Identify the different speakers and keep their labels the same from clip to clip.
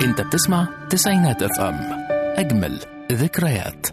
Speaker 1: انت بتسمع تسعينات اف ام اجمل ذكريات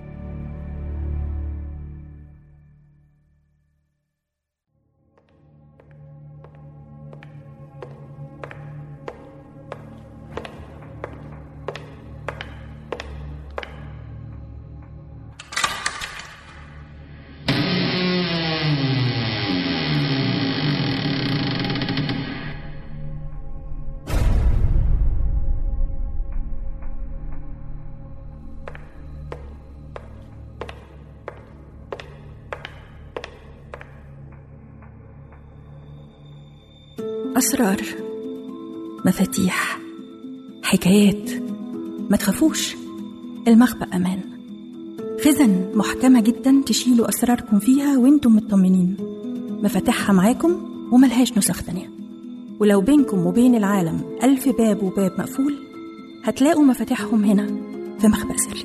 Speaker 2: أسرار مفاتيح حكايات ما تخافوش المخبأ أمان خزن محكمة جدا تشيلوا أسراركم فيها وانتم مطمنين مفاتيحها معاكم وملهاش نسخ تانية ولو بينكم وبين العالم ألف باب وباب مقفول هتلاقوا مفاتيحهم هنا في مخبأ سري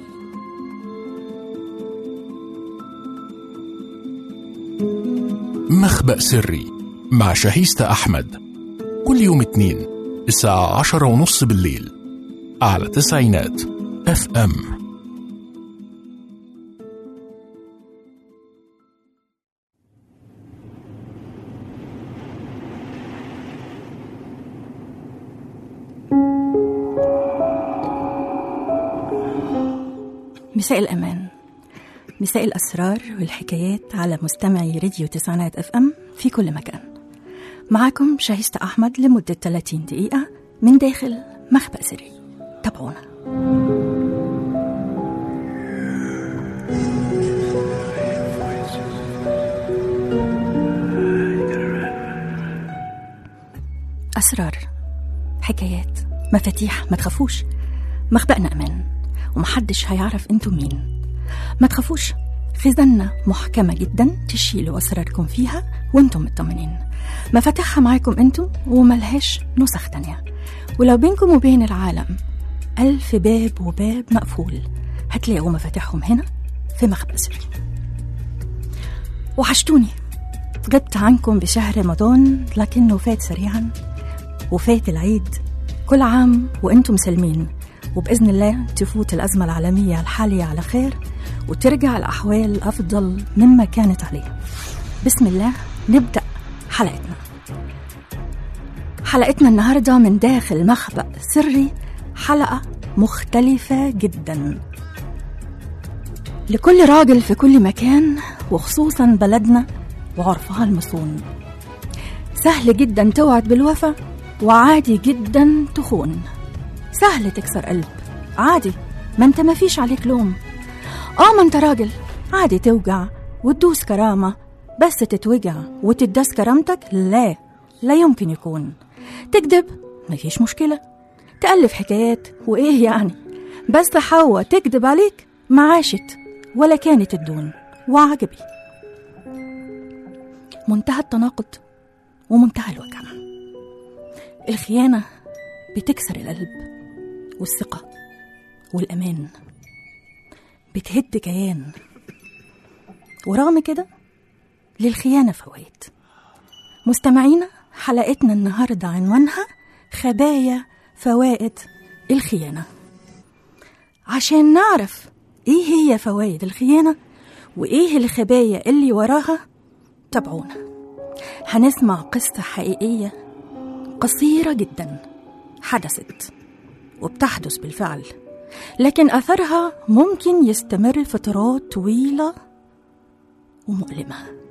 Speaker 1: مخبأ سري مع شهيستة أحمد كل يوم اتنين الساعة عشرة ونص بالليل على تسعينات اف ام
Speaker 2: مساء الأمان مساء الأسرار والحكايات على مستمعي راديو تسعينات اف ام في كل مكان معاكم شهيستة أحمد لمدة 30 دقيقة من داخل مخبأ سري تابعونا أسرار حكايات مفاتيح ما تخافوش مخبأنا أمان ومحدش هيعرف انتوا مين ما تخافوش خزاننا محكمة جدا تشيلوا أسراركم فيها وانتم مطمنين مفاتيحها معاكم انتم وملهاش نسخ تانية ولو بينكم وبين العالم ألف باب وباب مقفول هتلاقوا مفاتيحهم هنا في مخبأ سري وحشتوني غبت عنكم بشهر رمضان لكنه فات سريعا وفات العيد كل عام وانتم سالمين وبإذن الله تفوت الأزمة العالمية الحالية على خير وترجع الأحوال أفضل مما كانت عليه بسم الله نبدأ حلقتنا حلقتنا النهاردة من داخل مخبأ سري حلقة مختلفة جدا لكل راجل في كل مكان وخصوصا بلدنا وعرفها المصون سهل جدا توعد بالوفا وعادي جدا تخون سهل تكسر قلب عادي ما انت ما فيش عليك لوم اه ما انت راجل عادي توجع وتدوس كرامة بس تتوجع وتداس كرامتك لا لا يمكن يكون تكذب مفيش مشكلة تألف حكايات وإيه يعني بس حواء تكذب عليك ما عاشت ولا كانت الدون وعجبي منتهى التناقض ومنتهى الوجع الخيانة بتكسر القلب والثقة والأمان بتهد كيان ورغم كده للخيانة فوائد مستمعينا حلقتنا النهاردة عنوانها خبايا فوائد الخيانة عشان نعرف ايه هي فوائد الخيانة وايه الخبايا اللي وراها تابعونا هنسمع قصة حقيقية قصيرة جدا حدثت وبتحدث بالفعل لكن أثرها ممكن يستمر فترات طويلة ومؤلمة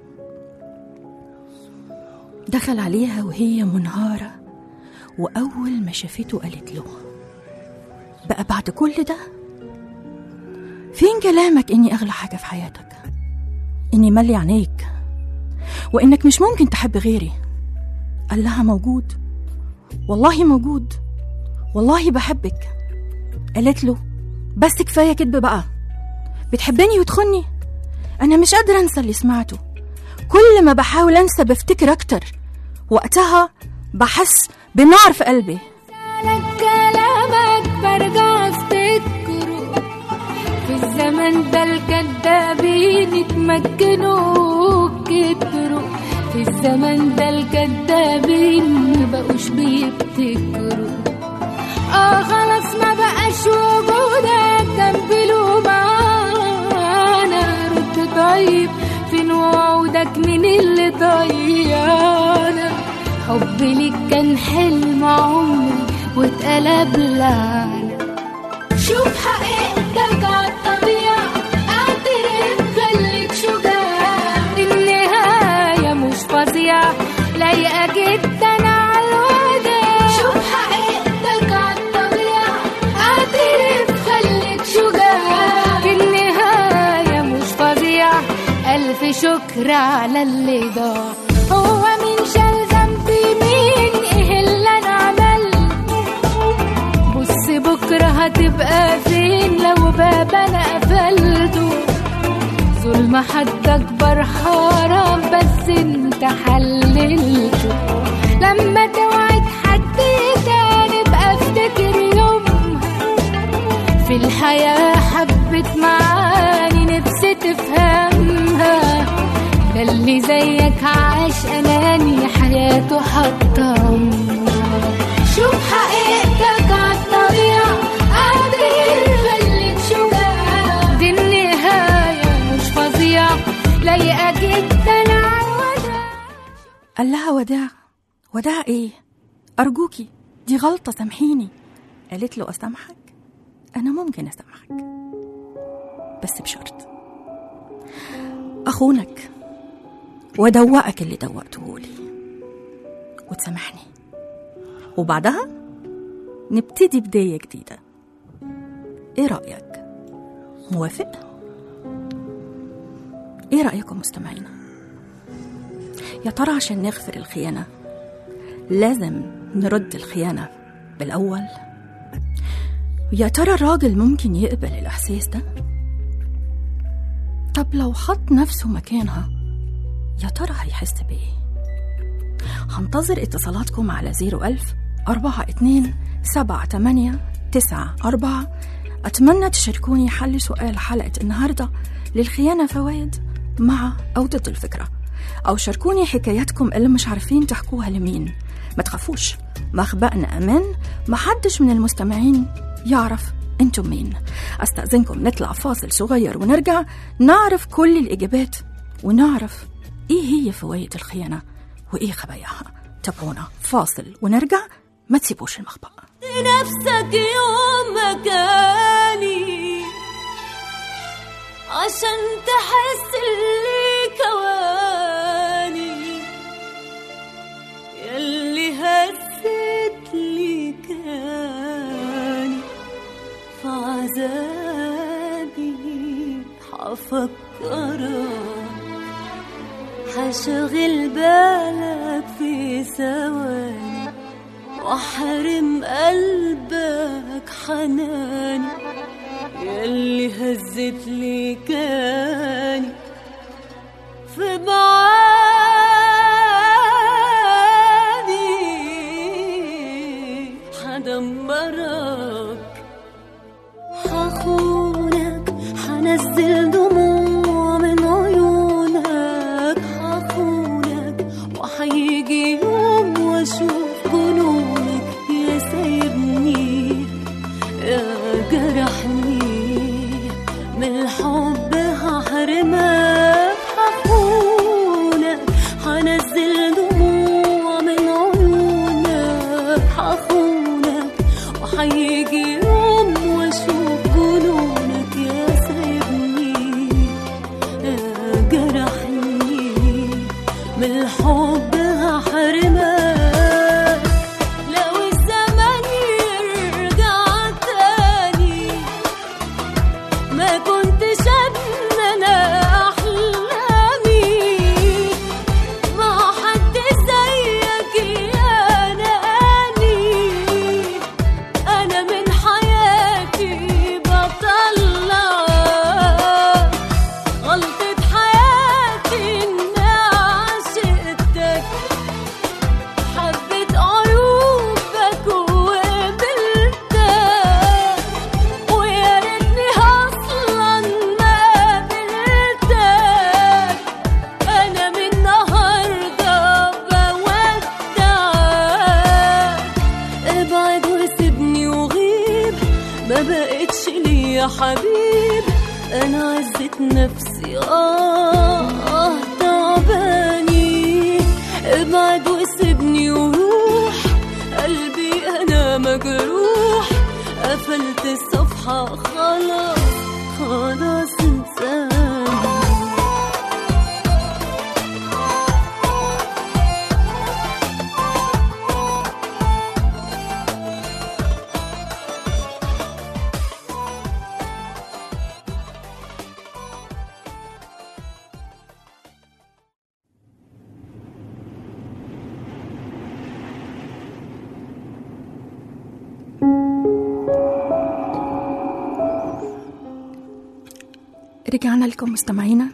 Speaker 2: دخل عليها وهي منهارة وأول ما شافته قالت له بقى بعد كل ده فين كلامك إني أغلى حاجة في حياتك إني مالي عينيك وإنك مش ممكن تحب غيري قال لها موجود والله موجود والله بحبك قالت له بس كفايه كدب بقى بتحبني وتخني انا مش قادره انسى اللي سمعته كل ما بحاول انسى بفتكر اكتر وقتها بحس بنار في قلبي
Speaker 3: لك كلامك برجع افتكره في الزمن ده الكدابين اتمكنوا كتروا في الزمن ده الكدابين مبقوش بيبتكروا اه خلاص ما اللي ضيعنا حبي ليك كان حلم عمري واتقلب لعنة شوف حقيقتك عالطبيعة اعترف خليك شجاع النهاية مش فظيعة لايقة جدا عالوداع شوف حقيقتك عالطبيعة اعترف خليك شجاع النهاية مش فظيعة ألف شكر على اللي ضاع هو مين شال ذنبي مين ايه اللي انا عملته بص بكرة هتبقى فين لو باب انا قفلته ظلم حد اكبر حرام بس انت حللته لما توعد حد تاني بقى افتكر يومها في الحياة حبت معاني نفسي تفهمها ده اللي زيك عاش أناني حياته حطمها شوف حقيقتك عالطبيعة قادر خليك شجاع دي النهاية مش فظيعة لايقة جدا عالوداع
Speaker 2: قال لها وداع وداع ايه ارجوكي دي غلطه سامحيني قالت له اسامحك انا ممكن اسامحك بس بشرط اخونك ودوقك اللي دوقته لي وتسامحني وبعدها نبتدي بداية جديدة ايه رأيك؟ موافق؟ ايه رأيكم مستمعينا؟ يا ترى عشان نغفر الخيانة لازم نرد الخيانة بالأول؟ ويا ترى الراجل ممكن يقبل الإحساس ده؟ طب لو حط نفسه مكانها يا ترى هيحس بإيه؟ هنتظر اتصالاتكم على 01000 42 78 94 أتمنى تشاركوني حل سؤال حلقة النهاردة للخيانة فوائد مع أو ضد الفكرة أو شاركوني حكاياتكم اللي مش عارفين تحكوها لمين ما تخافوش مخبأنا أمان محدش من المستمعين يعرف انتم مين استأذنكم نطلع فاصل صغير ونرجع نعرف كل الإجابات ونعرف إيه هي فوائد الخيانة وإيه خباياها تابعونا فاصل ونرجع ما تسيبوش المخبأ
Speaker 4: نفسك يوم مكاني عشان تحس اللي كواني ياللي هزت لي كاني في عذابي حفكرك حشغل بالك في ثواني واحرم قلبك حناني ياللي هزت لي كاني في بعادي حدمرك حخونك حنزل دموع من عيونك حخونك وحيجي يوم واشوف جنونك يا سايبني يا جرحني من الحب هحرمك حخونك حنزل دموع من عيونك حخونك وحيجي يوم واشوف جنونك يا سايبني يا جرحني من الحب هحرمك لو الزمن يرجع تاني ما كنتش أتمنى أحلامي ما حد زيك يا ناني أنا من حياتي بطلع غلطة حياتي إني عشقتك حبيت عيوبك وقبلتك ويا ريتني اصلا ما قابلتك انا من النهارده بودعك ابعد وسيبني وغيب ما بقتش ليا حبيب انا عزت نفسي اه تعبان بعد وسيبني وروح قلبي انا مجروح قفلت الصفحة خلاص خلاص انساني
Speaker 2: رجعنا لكم مستمعينا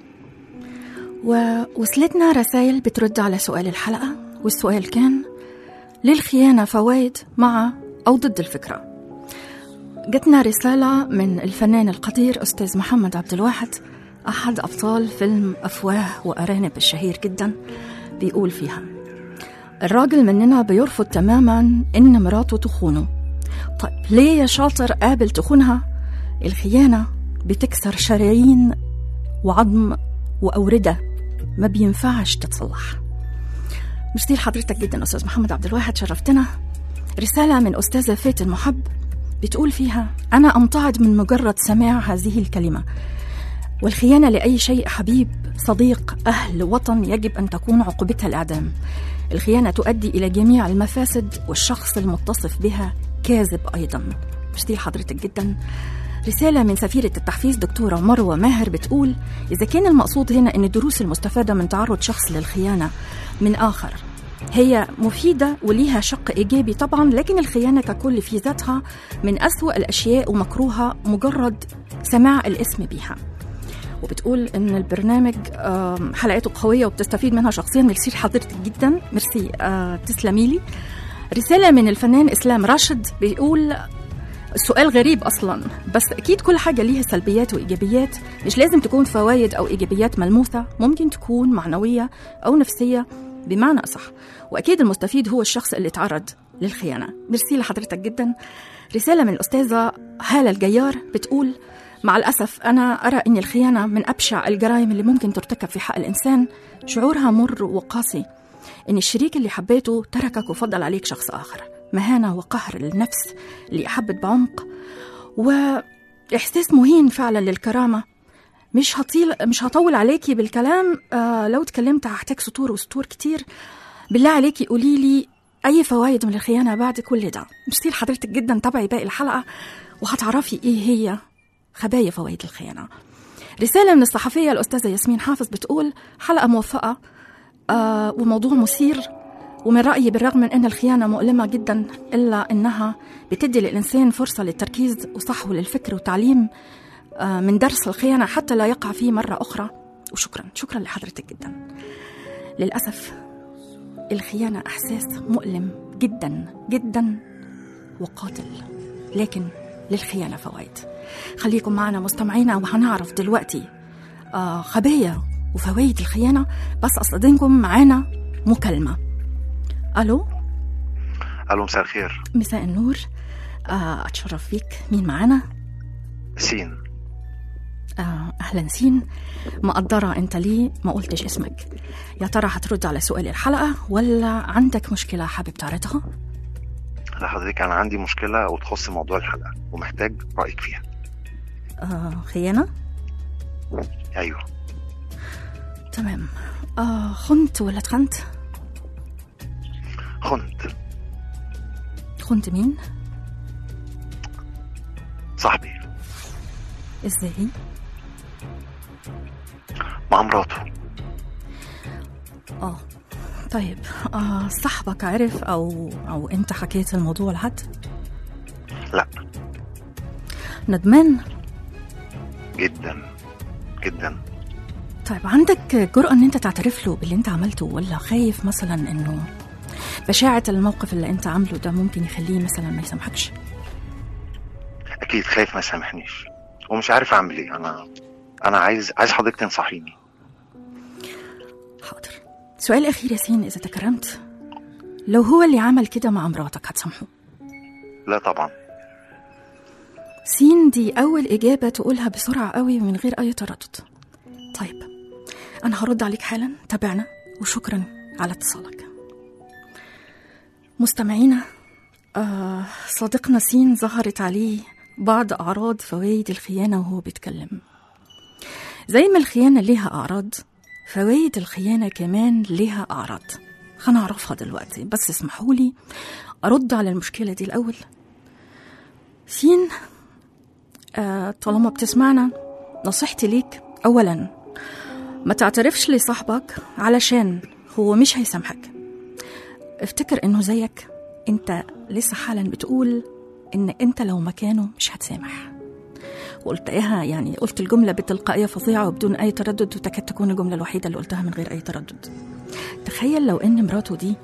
Speaker 2: ووصلتنا رسائل بترد على سؤال الحلقة والسؤال كان للخيانة فوائد مع أو ضد الفكرة جتنا رسالة من الفنان القدير أستاذ محمد عبد الواحد أحد أبطال فيلم أفواه وأرانب الشهير جدا بيقول فيها الراجل مننا بيرفض تماما إن مراته تخونه طيب ليه يا شاطر قابل تخونها الخيانة بتكسر شرايين وعظم وأوردة ما بينفعش تتصلح ميرسي لحضرتك جدا أستاذ محمد عبد الواحد شرفتنا رسالة من أستاذة فاتن محب بتقول فيها أنا أمتعض من مجرد سماع هذه الكلمة والخيانة لأي شيء حبيب صديق أهل وطن يجب أن تكون عقوبتها الإعدام الخيانة تؤدي إلى جميع المفاسد والشخص المتصف بها كاذب أيضا ميرسي لحضرتك جدا رسالة من سفيرة التحفيز دكتورة مروة ماهر بتقول إذا كان المقصود هنا أن الدروس المستفادة من تعرض شخص للخيانة من آخر هي مفيدة وليها شق إيجابي طبعا لكن الخيانة ككل في ذاتها من أسوأ الأشياء ومكروهة مجرد سماع الاسم بيها وبتقول ان البرنامج آم، حلقاته قويه وبتستفيد منها شخصيا ميرسي لحضرتك جدا ميرسي آه، تسلمي لي رساله من الفنان اسلام راشد بيقول السؤال غريب اصلا بس اكيد كل حاجه ليها سلبيات وايجابيات مش لازم تكون فوائد او ايجابيات ملموسه ممكن تكون معنويه او نفسيه بمعنى اصح واكيد المستفيد هو الشخص اللي تعرض للخيانه ميرسي لحضرتك جدا رساله من الاستاذه هاله الجيار بتقول مع الأسف أنا أرى أن الخيانة من أبشع الجرائم اللي ممكن ترتكب في حق الإنسان شعورها مر وقاسي إن الشريك اللي حبيته تركك وفضل عليك شخص آخر مهانة وقهر للنفس اللي أحبت بعمق وإحساس مهين فعلا للكرامة مش هطيل مش هطول عليكي بالكلام آه لو اتكلمت هحتاج سطور وسطور كتير بالله عليكي قولي لي أي فوائد من الخيانة بعد كل ده ميرسي لحضرتك جدا تابعي باقي الحلقة وهتعرفي إيه هي خبايا فوائد الخيانة رسالة من الصحفية الأستاذة ياسمين حافظ بتقول حلقة موفقة آه وموضوع مثير ومن رأيي بالرغم من أن الخيانة مؤلمة جدا إلا أنها بتدي للإنسان فرصة للتركيز وصحو للفكر وتعليم آه من درس الخيانة حتى لا يقع فيه مرة أخرى وشكرا شكرا لحضرتك جدا للأسف الخيانة إحساس مؤلم جدا جدا وقاتل لكن للخيانة فوائد خليكم معنا مستمعينا وهنعرف دلوقتي آه خبايا وفوائد الخيانة بس أستاذنكم معانا مكالمة ألو
Speaker 5: الو مساء الخير
Speaker 2: مساء النور آه أتشرف فيك مين معانا
Speaker 5: سين
Speaker 2: آه أهلا سين مقدرة أنت ليه ما قلتش اسمك يا ترى هترد على سؤال الحلقة ولا عندك مشكلة حابب تعرضها
Speaker 5: لا حضرتك انا عندي مشكله وتخص موضوع الحلقه ومحتاج رايك فيها
Speaker 2: آه خيانة
Speaker 5: ايوه
Speaker 2: تمام آه خنت ولا اتخنت
Speaker 5: خنت
Speaker 2: خنت مين
Speaker 5: صاحبي
Speaker 2: ازاي
Speaker 5: مع مراته
Speaker 2: اه طيب آه صاحبك عرف او او انت حكيت الموضوع لحد
Speaker 5: لا
Speaker 2: ندمان
Speaker 5: جدا جدا
Speaker 2: طيب عندك جرأة ان انت تعترف له باللي انت عملته ولا خايف مثلا انه بشاعة الموقف اللي انت عامله ده ممكن يخليه مثلا ما يسامحكش
Speaker 5: اكيد خايف ما يسامحنيش ومش عارف اعمل ايه انا انا عايز عايز حضرتك تنصحيني
Speaker 2: حاضر سؤال اخير يا سين اذا تكرمت لو هو اللي عمل كده مع مراتك هتسامحه
Speaker 5: لا طبعا
Speaker 2: سين دي أول إجابة تقولها بسرعة قوي ومن غير أي تردد طيب أنا هرد عليك حالا تابعنا وشكرا على اتصالك مستمعينا آه صديقنا سين ظهرت عليه بعض أعراض فوائد الخيانة وهو بيتكلم زي ما الخيانة ليها أعراض فوائد الخيانة كمان ليها أعراض هنعرفها دلوقتي بس اسمحوا لي أرد على المشكلة دي الأول سين آه طالما بتسمعنا نصيحتي ليك أولا ما تعترفش لصاحبك علشان هو مش هيسامحك افتكر انه زيك انت لسه حالا بتقول ان انت لو مكانه مش هتسامح وقلتها يعني قلت الجملة بتلقائية فظيعة وبدون أي تردد وتكاد تكون الجملة الوحيدة اللي قلتها من غير أي تردد تخيل لو إن مراته دي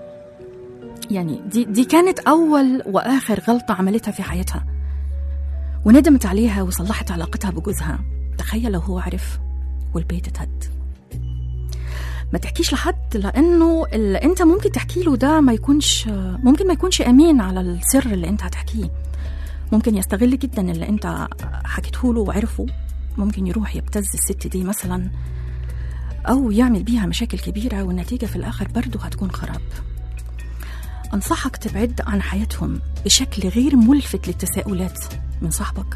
Speaker 2: يعني دي دي كانت أول وآخر غلطة عملتها في حياتها وندمت عليها وصلحت علاقتها بجوزها تخيل لو هو عرف والبيت اتهد ما تحكيش لحد لانه اللي انت ممكن تحكي له ده ما يكونش ممكن ما يكونش امين على السر اللي انت هتحكيه ممكن يستغل جدا اللي انت حكيته له وعرفه ممكن يروح يبتز الست دي مثلا او يعمل بيها مشاكل كبيره والنتيجه في الاخر برضه هتكون خراب انصحك تبعد عن حياتهم بشكل غير ملفت للتساؤلات من صاحبك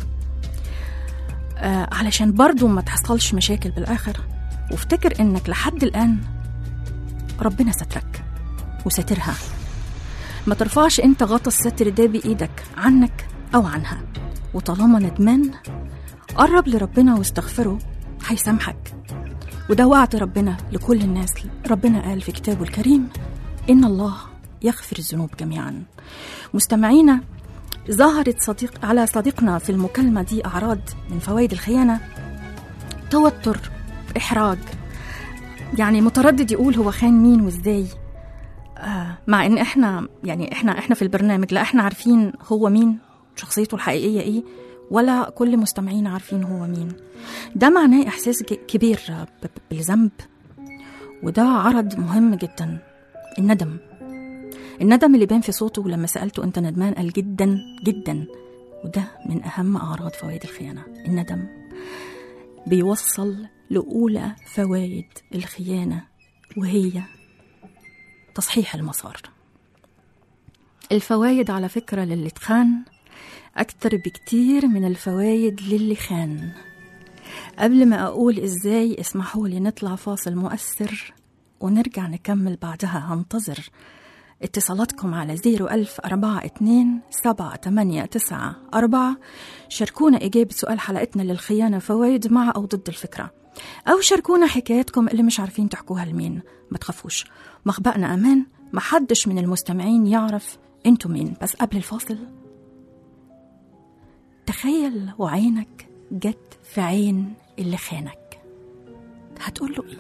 Speaker 2: آه علشان برضه ما تحصلش مشاكل بالاخر وافتكر انك لحد الان ربنا سترك وسترها ما ترفعش انت غطا الستر ده بايدك عنك او عنها وطالما ندمان قرب لربنا واستغفره هيسامحك وده وعد ربنا لكل الناس ربنا قال في كتابه الكريم ان الله يغفر الذنوب جميعا مستمعينا ظهرت صديق على صديقنا في المكالمة دي أعراض من فوائد الخيانة توتر إحراج يعني متردد يقول هو خان مين وإزاي آه مع إن إحنا يعني إحنا إحنا في البرنامج لا إحنا عارفين هو مين شخصيته الحقيقية إيه ولا كل مستمعين عارفين هو مين ده معناه إحساس ج- كبير ب- ب- بالذنب وده عرض مهم جدا الندم الندم اللي بان في صوته لما سألته أنت ندمان قال جدا جدا وده من أهم أعراض فوائد الخيانة الندم بيوصل لأولى فوائد الخيانة وهي تصحيح المسار الفوائد على فكرة للي اتخان أكتر بكتير من الفوائد للي خان قبل ما أقول إزاي اسمحوا لي نطلع فاصل مؤثر ونرجع نكمل بعدها هنتظر اتصالاتكم على زيرو ألف أربعة اتنين سبعة تمانية تسعة أربعة شاركونا إجابة سؤال حلقتنا للخيانة فوائد مع أو ضد الفكرة أو شاركونا حكاياتكم اللي مش عارفين تحكوها لمين ما تخافوش مخبأنا أمان محدش من المستمعين يعرف انتوا مين بس قبل الفاصل تخيل وعينك جت في عين اللي خانك هتقول له ايه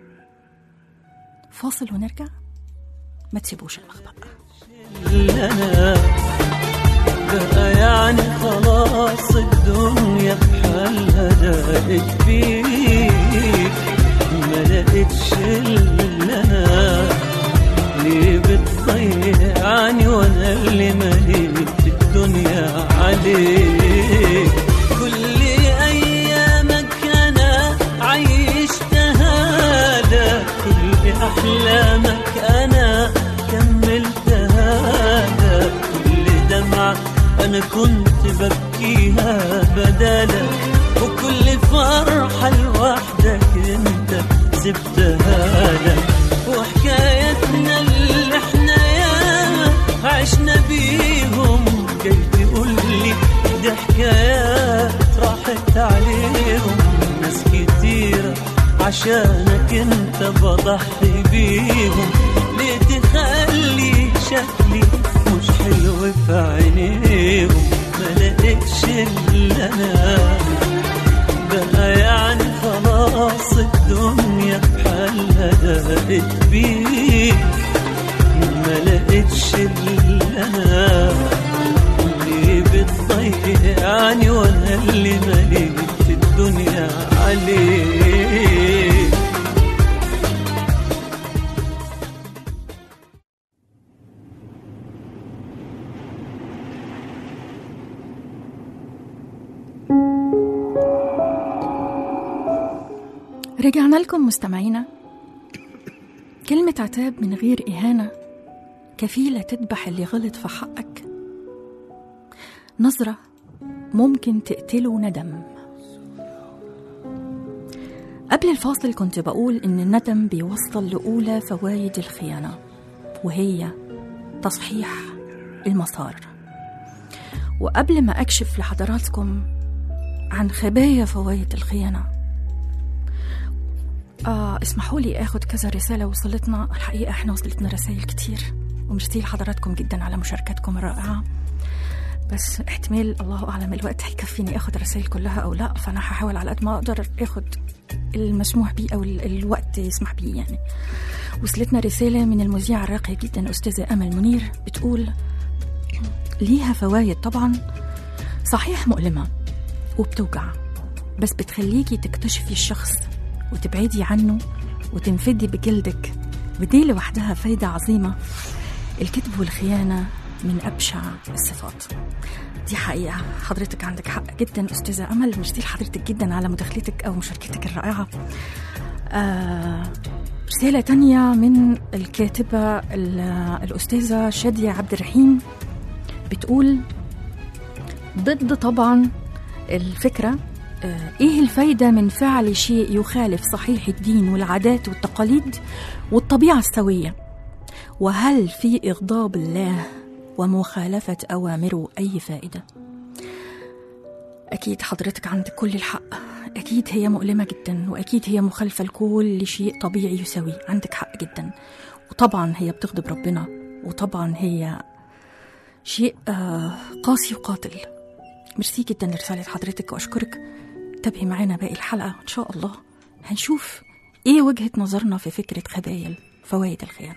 Speaker 2: فاصل ونرجع ما تسيبوش المخبأ
Speaker 6: لنا بقى يعني خلاص الدنيا بحالها دقت فيك ما لقيتش لنا ليه بتضيعني وانا اللي مليت الدنيا عليك كل ايامك انا عيشتها لك كل احلامك انا كملتها لك كل دمعة انا كنت ببكيها بدالك وكل فرحة لوحدك انت سبتها لك وحكايتنا اللي احنا ياما عشنا بيهم جاي تقول لي دي حكايات راحت عليهم ناس كتيرة عشانك انت بضحي بيهم ليه تخلي شكلي مش حلو في عينيهم ما لقيتش الا انا بقى يعني خلاص الدنيا بحالها دقت بيك ما لقيتش الا انا اللي بتضيعني وانا اللي مليت الدنيا عليك
Speaker 2: رجعنا لكم مستمعينا كلمة عتاب من غير إهانة كفيلة تذبح اللي غلط في حقك نظرة ممكن تقتله ندم قبل الفاصل كنت بقول إن الندم بيوصل لأولى فوايد الخيانة وهي تصحيح المسار وقبل ما أكشف لحضراتكم عن خبايا فوايد الخيانة آه اسمحوا لي اخد كذا رسالة وصلتنا الحقيقة احنا وصلتنا رسائل كتير وميرسي لحضراتكم جدا على مشاركتكم الرائعة بس احتمال الله اعلم الوقت هيكفيني اخد الرسائل كلها او لا فانا هحاول على قد ما اقدر اخد المسموح بيه او ال- الوقت يسمح بيه يعني وصلتنا رسالة من المذيعة الراقية جدا أستاذة أمل منير بتقول ليها فوايد طبعا صحيح مؤلمة وبتوجع بس بتخليكي تكتشفي الشخص وتبعدي عنه وتنفدي بجلدك ودي لوحدها فايدة عظيمة الكذب والخيانة من أبشع الصفات دي حقيقة حضرتك عندك حق جدا أستاذة أمل ميرسي لحضرتك جدا على مداخلتك أو مشاركتك الرائعة آه رسالة تانية من الكاتبة ال- الأستاذة شادية عبد الرحيم بتقول ضد طبعا الفكرة آه، ايه الفايدة من فعل شيء يخالف صحيح الدين والعادات والتقاليد والطبيعة السوية وهل في إغضاب الله ومخالفة أوامره أي فائدة أكيد حضرتك عندك كل الحق أكيد هي مؤلمة جدا وأكيد هي مخالفة لكل شيء طبيعي يساوي عندك حق جدا وطبعا هي بتغضب ربنا وطبعا هي شيء آه قاسي وقاتل ميرسي جدا لرسالة حضرتك وأشكرك تابعي معانا باقي الحلقة إن شاء الله هنشوف إيه وجهة نظرنا في فكرة خبايا فوائد الخيانة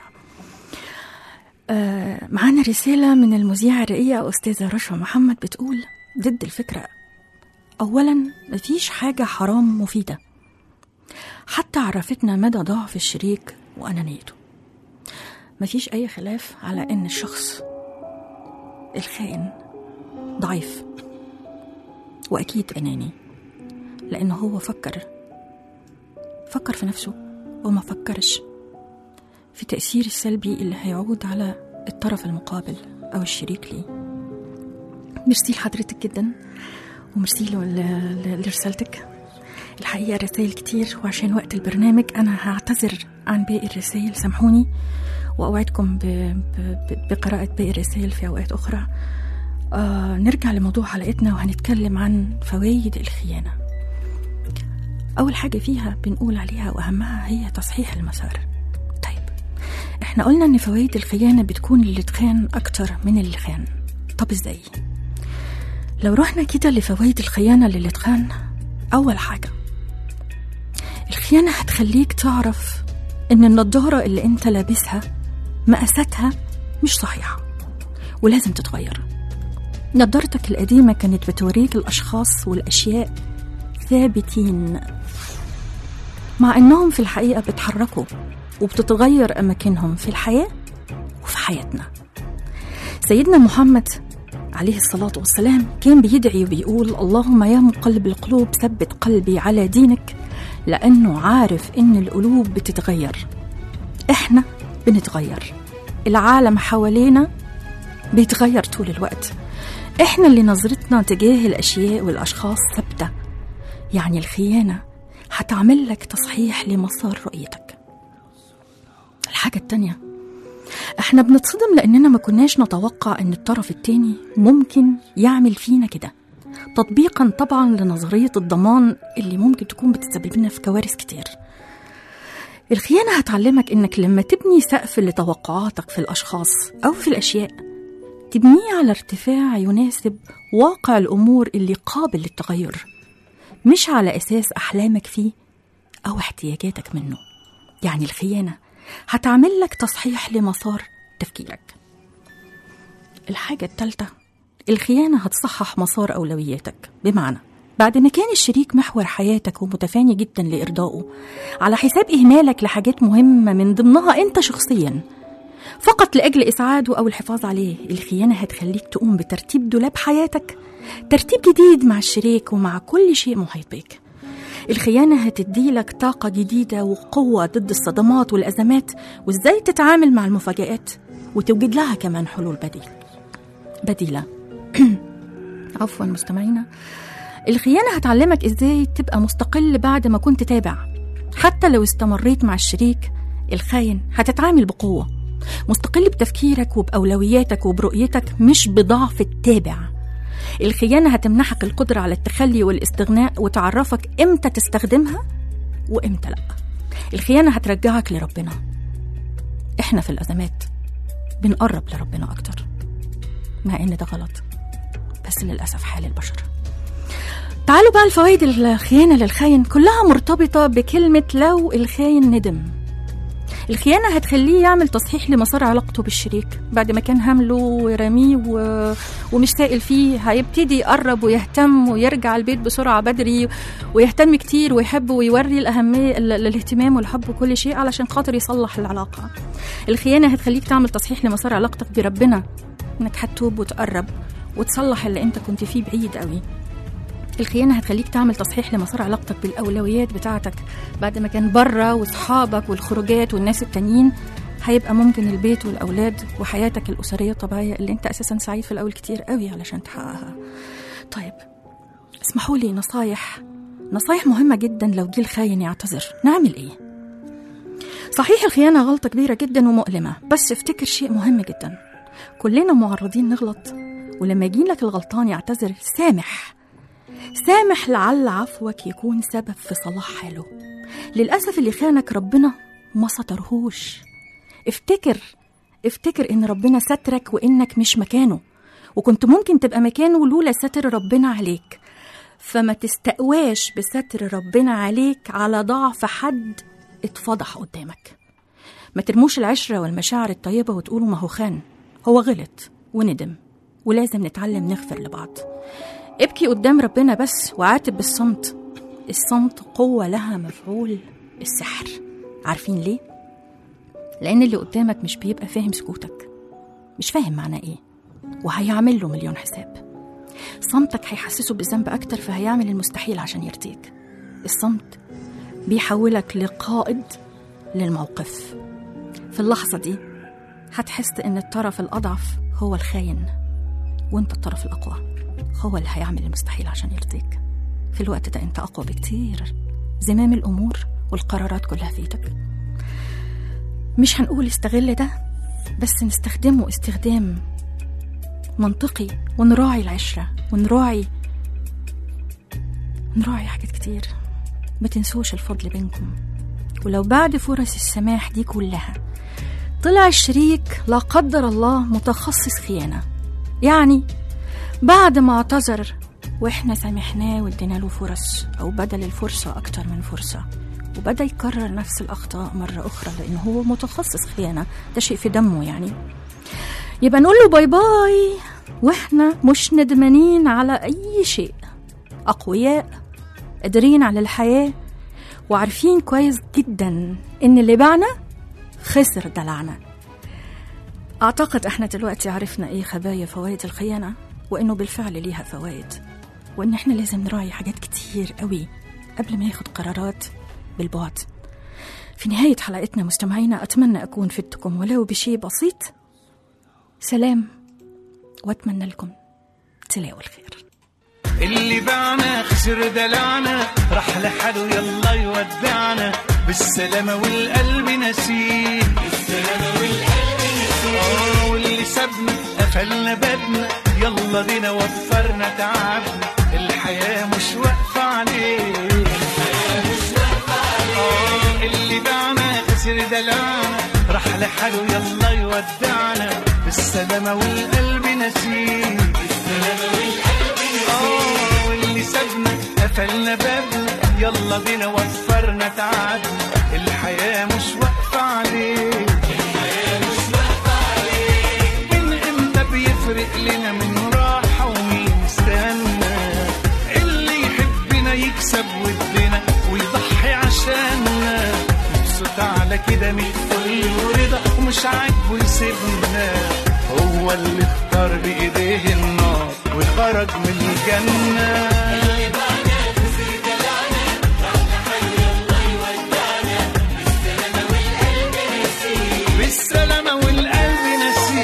Speaker 2: آه معانا رسالة من المذيعة الرقية أستاذة رشا محمد بتقول ضد الفكرة أولا مفيش حاجة حرام مفيدة حتى عرفتنا مدى ضعف الشريك وأنانيته مفيش أي خلاف على إن الشخص الخائن ضعيف وأكيد أناني لأنه هو فكر فكر في نفسه وما فكرش في التأثير السلبي اللي هيعود على الطرف المقابل أو الشريك ليه ميرسي لحضرتك جدا وميرسي له ل- ل- لرسالتك الحقيقة رسائل كتير وعشان وقت البرنامج أنا هعتذر عن باقي الرسائل سامحوني وأوعدكم ب... ب... ب- بقراءة باقي الرسائل في أوقات أخرى آه نرجع لموضوع حلقتنا وهنتكلم عن فوائد الخيانة أول حاجة فيها بنقول عليها وأهمها هي تصحيح المسار طيب احنا قلنا ان فوائد الخيانة بتكون اللي تخان أكتر من اللي خان طب ازاي؟ لو رحنا كده لفوائد الخيانة للي تخان أول حاجة الخيانة هتخليك تعرف إن النضارة اللي أنت لابسها مقاساتها مش صحيحة ولازم تتغير نضارتك القديمة كانت بتوريك الأشخاص والأشياء ثابتين مع إنهم في الحقيقة بيتحركوا وبتتغير أماكنهم في الحياة وفي حياتنا سيدنا محمد عليه الصلاة والسلام كان بيدعي وبيقول اللهم يا مقلب القلوب ثبت قلبي على دينك لأنه عارف إن القلوب بتتغير إحنا بنتغير العالم حوالينا بيتغير طول الوقت إحنا اللي نظرتنا تجاه الأشياء والأشخاص ثابتة يعني الخيانة هتعمل لك تصحيح لمسار رؤيتك الحاجة التانية احنا بنتصدم لاننا ما كناش نتوقع ان الطرف التاني ممكن يعمل فينا كده تطبيقا طبعا لنظرية الضمان اللي ممكن تكون بتسبب لنا في كوارث كتير الخيانة هتعلمك انك لما تبني سقف لتوقعاتك في الاشخاص او في الاشياء تبنيه على ارتفاع يناسب واقع الامور اللي قابل للتغير مش على اساس احلامك فيه او احتياجاتك منه يعني الخيانة هتعمل لك تصحيح لمسار تفكيرك الحاجة التالتة الخيانة هتصحح مسار أولوياتك بمعنى بعد ما كان الشريك محور حياتك ومتفاني جدا لإرضائه على حساب إهمالك لحاجات مهمة من ضمنها أنت شخصيا فقط لأجل إسعاده أو الحفاظ عليه الخيانة هتخليك تقوم بترتيب دولاب حياتك ترتيب جديد مع الشريك ومع كل شيء محيط بيك الخيانة هتديلك طاقة جديدة وقوة ضد الصدمات والأزمات وإزاي تتعامل مع المفاجآت وتوجد لها كمان حلول بديل بديلة عفوا مستمعينا الخيانة هتعلمك ازاي تبقى مستقل بعد ما كنت تابع حتى لو استمريت مع الشريك الخاين هتتعامل بقوة مستقل بتفكيرك وبأولوياتك وبرؤيتك مش بضعف التابع الخيانة هتمنحك القدرة على التخلي والاستغناء وتعرفك امتى تستخدمها وامتى لا الخيانة هترجعك لربنا احنا في الأزمات بنقرب لربنا أكتر مع إن ده غلط بس للأسف حال البشر تعالوا بقى الفوائد الخيانة للخاين كلها مرتبطة بكلمة لو الخاين ندم الخيانة هتخليه يعمل تصحيح لمسار علاقته بالشريك بعد ما كان هامله ورميه و... ومش سائل فيه هيبتدي يقرب ويهتم ويرجع البيت بسرعة بدري ويهتم كتير ويحب ويوري الأهمية ال- الاهتمام والحب وكل شيء علشان خاطر يصلح العلاقة الخيانة هتخليك تعمل تصحيح لمسار علاقتك بربنا انك هتتوب وتقرب وتصلح اللي انت كنت فيه بعيد قوي الخيانة هتخليك تعمل تصحيح لمسار علاقتك بالأولويات بتاعتك بعد ما كان بره وصحابك والخروجات والناس التانيين هيبقى ممكن البيت والأولاد وحياتك الأسرية الطبيعية اللي انت أساسا سعيد في الأول كتير قوي علشان تحققها طيب اسمحوا لي نصايح نصايح مهمة جدا لو جه الخاين يعتذر نعمل ايه صحيح الخيانة غلطة كبيرة جدا ومؤلمة بس افتكر شيء مهم جدا كلنا معرضين نغلط ولما يجيلك الغلطان يعتذر سامح سامح لعل عفوك يكون سبب في صلاح حاله للأسف اللي خانك ربنا ما سترهوش افتكر افتكر ان ربنا سترك وانك مش مكانه وكنت ممكن تبقى مكانه لولا ستر ربنا عليك فما تستقواش بستر ربنا عليك على ضعف حد اتفضح قدامك ما ترموش العشرة والمشاعر الطيبة وتقولوا ما هو خان هو غلط وندم ولازم نتعلم نغفر لبعض ابكي قدام ربنا بس وعاتب بالصمت الصمت قوة لها مفعول السحر عارفين ليه؟ لأن اللي قدامك مش بيبقى فاهم سكوتك مش فاهم معناه ايه وهيعمل له مليون حساب صمتك هيحسسه بالذنب أكتر فهيعمل المستحيل عشان يرضيك الصمت بيحولك لقائد للموقف في اللحظة دي هتحس إن الطرف الأضعف هو الخاين وانت الطرف الأقوى هو اللي هيعمل المستحيل عشان يرضيك في الوقت ده انت أقوى بكتير زمام الأمور والقرارات كلها في ايدك مش هنقول استغل ده بس نستخدمه استخدام منطقي ونراعي العشرة ونراعي نراعي حاجات كتير ما تنسوش الفضل بينكم ولو بعد فرص السماح دي كلها طلع الشريك لا قدر الله متخصص خيانة يعني بعد ما اعتذر واحنا سامحناه وادينا له فرص او بدل الفرصة اكتر من فرصة وبدا يكرر نفس الاخطاء مرة اخرى لان هو متخصص خيانة ده شيء في دمه يعني يبقى نقول له باي باي واحنا مش ندمانين على اي شيء اقوياء قادرين على الحياة وعارفين كويس جدا ان اللي باعنا خسر دلعنا أعتقد إحنا دلوقتي عرفنا إيه خبايا فوائد الخيانة وإنه بالفعل ليها فوائد وإن إحنا لازم نراعي حاجات كتير قوي قبل ما ياخد قرارات بالبعد في نهاية حلقتنا مستمعينا أتمنى أكون فدتكم ولو بشيء بسيط سلام وأتمنى لكم تلاقوا الخير
Speaker 7: اللي باعنا خسر دلعنا راح لحاله يلا يودعنا بالسلامة والقلب نسيه بالسلامة والقلب نسيه اه واللي سابنا قفلنا بابنا يلا بينا وفرنا تعبنا الحياة مش واقفة عليه الحياة مش واقفة عليه اللي باعنا خسر دلعنا راح لحاله يلا يودعنا بالسلامة والقلب نسيه بالسلامة والقلب نسيه واللي سابنا قفلنا بابنا يلا بينا وفرنا تعبنا الحياة مش واقفة عليه الحياة مش واقفة عليه من امتى بيفرق لنا من راحة ومين استنى اللي يحبنا يكسب ودنا ويضحي عشاننا مبسوط على كده من كل رضا ومش عاجبه يسيبنا هو اللي اختار بايديه النار وخرج من الجنه بالسلامة والقلب نسيه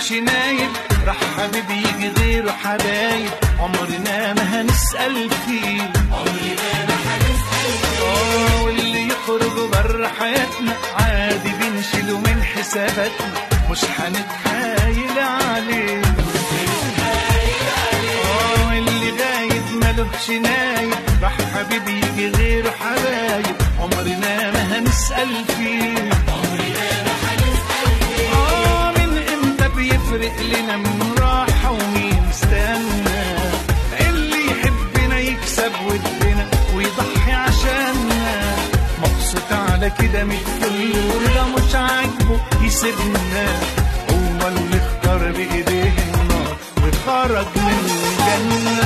Speaker 7: ملوش نايب راح حبيبي يجي غيره حبايب عمرنا ما هنسأل فيه عمرنا ما هنسأل فيه واللي يخرج بره حياتنا عادي بنشيله من حساباتنا مش هنتحايل عليه اه واللي غايب ملوش نايب راح حبيبي يجي غيره حبايب عمرنا ما هنسأل فيه آه من امتى بيفرق لنا من راحة ومين استنى اللي يحبنا يكسب ودنا ويضحي عشاننا مبسوط على كده متفل ولا مش عاجبه يسيبنا هو اللي اختار بايديه النار وخرج من الجنة